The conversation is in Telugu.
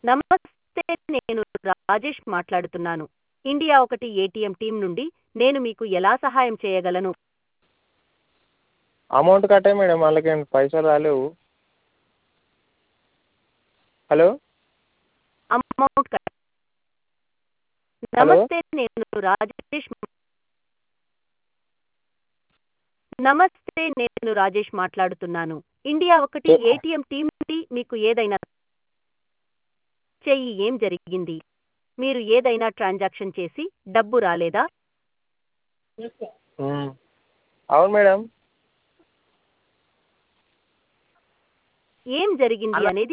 నమస్తే నేను రాజేష్ మాట్లాడుతున్నాను ఇండియా ఒకటి ఏటీఎం టీం నుండి నేను మీకు ఎలా సహాయం చేయగలను అమౌంట్ కట్టే మేడం వాళ్ళకి పైసలు రాలేవు హలో అమౌంట్ కట్- నమస్తే నేను రాజేష్ నమస్తే నేను రాజేష్ మాట్లాడుతున్నాను ఇండియా ఒకటి ఏ- ఏటీఎం టీం నుండి మీకు ఏదైనా చెయ్యి ఏం జరిగింది మీరు ఏదైనా ట్రాన్సాక్షన్ చేసి డబ్బు రాలేదా ఉమ్. అవును మేడం ఏం జరిగింది అలా- అనేది